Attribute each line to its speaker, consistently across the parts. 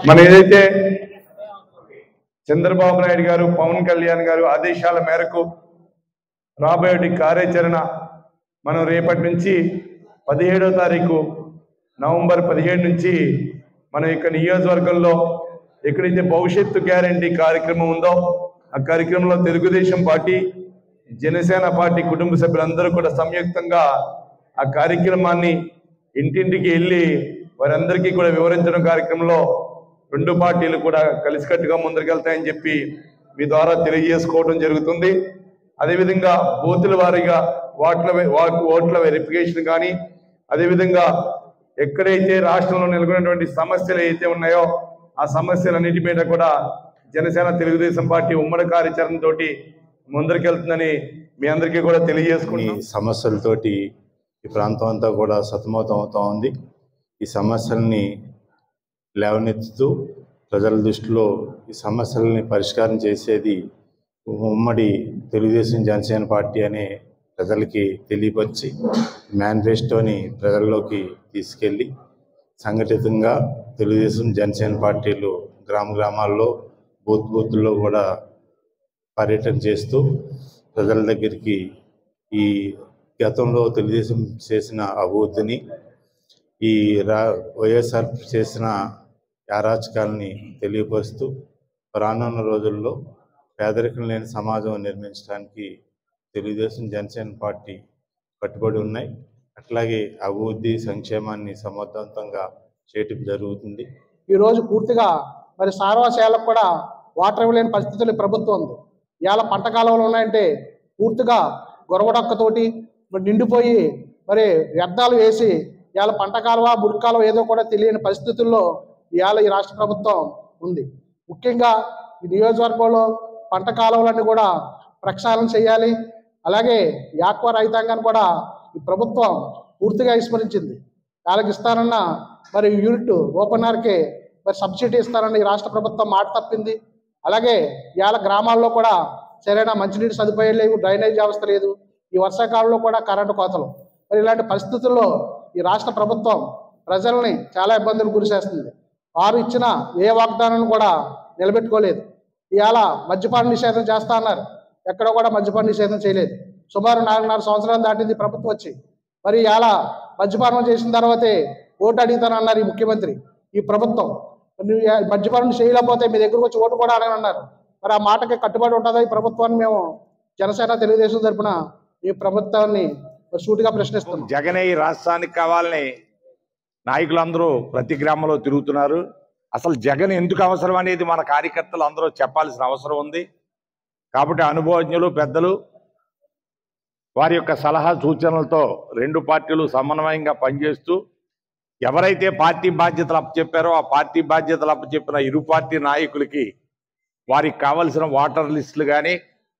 Speaker 1: మన ఏదైతే చంద్రబాబు నాయుడు గారు పవన్ కళ్యాణ్ గారు ఆదేశాల మేరకు రాబోయే కార్యాచరణ మనం రేపటి నుంచి పదిహేడో తారీఖు నవంబర్ పదిహేడు నుంచి మనం ఇక్కడ నియోజకవర్గంలో ఎక్కడైతే భవిష్యత్తు గ్యారంటీ కార్యక్రమం ఉందో ఆ కార్యక్రమంలో తెలుగుదేశం పార్టీ జనసేన పార్టీ కుటుంబ సభ్యులందరూ కూడా సంయుక్తంగా ఆ కార్యక్రమాన్ని ఇంటింటికి వెళ్ళి వారందరికీ కూడా వివరించడం కార్యక్రమంలో రెండు పార్టీలు కూడా కలిసికట్టుగా ముందరికెళ్తాయని చెప్పి మీ ద్వారా తెలియజేసుకోవడం జరుగుతుంది అదేవిధంగా బూతుల వారీగా ఓట్ల వె- ఓట్- ఓట్ల వెరిఫికేషన్ కానీ అదేవిధంగా ఎక్కడైతే రాష్ట్రంలో నెలకొన్నటువంటి సమస్యలు అయితే ఉన్నాయో ఆ సమస్యలన్నిటి మీద కూడా జనసేన తెలుగుదేశం పార్టీ ఉమ్మడి కార్యాచరణ తోటి ముందరికెళ్తుందని మీ అందరికీ కూడా
Speaker 2: ఈ
Speaker 1: తెలియజేసుకుంటున్నాం
Speaker 2: సమస్యలతోటి ఈ ప్రాంతం అంతా కూడా సతమతం అవుతా ఉంది ఈ సమస్యల్ని లేవనెత్తుతూ ప్రజల దృష్టిలో ఈ సమస్యలని పరిష్కారం చేసేది ఉమ్మడి తెలుగుదేశం జనసేన పార్టీ అనే ప్రజలకి తెలియపరిచి మేనిఫెస్టోని ప్రజల్లోకి తీసుకెళ్ళి సంఘటితంగా తెలుగుదేశం జనసేన పార్టీలు గ్రామ గ్రామాల్లో బూత్ బూత్ల్లో కూడా పర్యటన చేస్తూ ప్రజల దగ్గరికి ఈ గతంలో తెలుగుదేశం చేసిన అభివృద్ధిని ఈ రా వైఎస్ఆర్ చేసిన అరాచకాలని తెలియపరుస్తూ రానున్న రోజుల్లో పేదరికం లేని సమాజం నిర్మించడానికి తెలుగుదేశం జనసేన పార్టీ కట్టుబడి ఉన్నాయి అట్లాగే అభివృద్ధి సంక్షేమాన్ని సమర్థవంతంగా చేయటం జరుగుతుంది
Speaker 3: ఈరోజు పూర్తిగా మరి సార్వశాలకు కూడా వాటర్ ఇవ్వలేని పరిస్థితులు ఈ ప్రభుత్వం ఉంది ఇవాళ పంట కాలువలు ఉన్నాయంటే పూర్తిగా గొరవడక్కతోటి మరి నిండిపోయి మరి వ్యర్థాలు వేసి ఇవాళ పంట కాలువ మురికి కాలువ ఏదో కూడా తెలియని పరిస్థితుల్లో ఇవాళ ఈ రాష్ట్ర ప్రభుత్వం ఉంది ముఖ్యంగా ఈ నియోజకవర్గంలో పంట కాలువలన్నీ కూడా ప్రక్షాళన చేయాలి అలాగే యాక్వా రైతాంగాన్ని కూడా ఈ ప్రభుత్వం పూర్తిగా విస్మరించింది వాళ్ళకి ఇస్తానన్న మరి యూనిట్ ఓపెనర్కి మరి సబ్సిడీ ఇస్తానని ఈ రాష్ట్ర ప్రభుత్వం మాట తప్పింది అలాగే ఇవాళ గ్రామాల్లో కూడా సరైన మంచినీటి సదుపాయం లేవు డ్రైనేజ్ వ్యవస్థ లేదు ఈ వర్షాకాలంలో కూడా కరెంటు కోతలు మరి ఇలాంటి పరిస్థితుల్లో ఈ రాష్ట్ర ప్రభుత్వం ప్రజల్ని చాలా ఇబ్బందులు గురిచేస్తుంది వారు ఇచ్చిన ఏ వాగ్దానాన్ని కూడా నిలబెట్టుకోలేదు ఇవాళ మద్యపాన నిషేధం చేస్తా అన్నారు ఎక్కడ కూడా మద్యపాన నిషేధం చేయలేదు సుమారు నాలుగున్నర సంవత్సరాలు దాటింది ప్రభుత్వం వచ్చి మరి ఇవాళ మద్యపానం చేసిన తర్వాతే ఓటు అడుగుతానన్నారు ఈ ముఖ్యమంత్రి ఈ ప్రభుత్వం నువ్వు ఈ మద్యపానం చేయలేకపోతే మీ దగ్గరకు వచ్చి ఓటు కూడా అడగనన్నారు మరి ఆ మాటకి కట్టుబడి ఉంటుందా ఈ ప్రభుత్వాన్ని మేము జనసేన తెలుగుదేశం తరపున ఈ ప్రభుత్వాన్ని మరి సూటిగా ప్రశ్నిస్తున్నాం
Speaker 4: జగనే ఈ రాష్ట్రానికి కావాలని నాయకులందరూ ప్రతి గ్రామంలో తిరుగుతున్నారు అసలు జగన్ ఎందుకు అవసరం అనేది మన కార్యకర్తలు అందరూ చెప్పాల్సిన అవసరం ఉంది కాబట్టి అనుభవజ్ఞులు పెద్దలు వారి యొక్క సలహా సూచనలతో రెండు పార్టీలు సమన్వయంగా పనిచేస్తూ ఎవరైతే పార్టీ బాధ్యతలు అప్పచెప్పారో ఆ పార్టీ బాధ్యతలు అప్పచెప్పిన ఇరు పార్టీ నాయకులకి వారికి కావలసిన వాటర్ లిస్టులు కానీ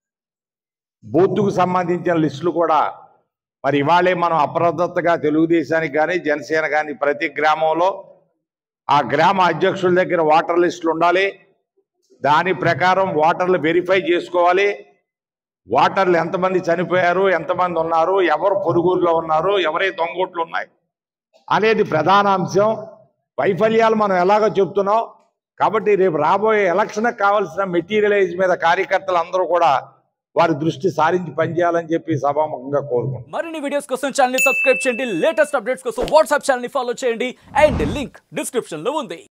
Speaker 4: బూత్కు సంబంధించిన లిస్టులు కూడా మరి ఇవాళే మనం అప్రదత్తగా తెలుగుదేశానికి కానీ జనసేన కానీ ప్రతి గ్రామంలో ఆ గ్రామ అధ్యక్షుల దగ్గర వాటర్ లిస్టులు ఉండాలి దాని ప్రకారం వాటర్లు వెరిఫై చేసుకోవాలి వాటర్లు ఎంతమంది చనిపోయారు ఎంతమంది ఉన్నారు ఎవరు పొరుగురులో ఉన్నారు ఎవరై దొంగోట్లు ఉన్నాయి అనేది ప్రధాన అంశం వైఫల్యాలు మనం ఎలాగో చెప్తున్నాం కాబట్టి రేపు రాబోయే ఎలక్షన్కి కావాల్సిన మెటీరియలైజ్ మీద కార్యకర్తలు అందరూ కూడా వారి దృష్టి సారించి పనిచేయాలని చెప్పి సభాముఖంగా కోరుకుంటున్నాం
Speaker 5: మరిన్ని వీడియోస్ కోసం ఛానల్ ని సబ్స్క్రైబ్ చేయండి లేటెస్ట్ అప్డేట్స్ కోసం వాట్సాప్ ఛానల్ ని ఫాలో చేయండి అండ్ లింక్ డిస్క్రిప్షన్ లో ఉంది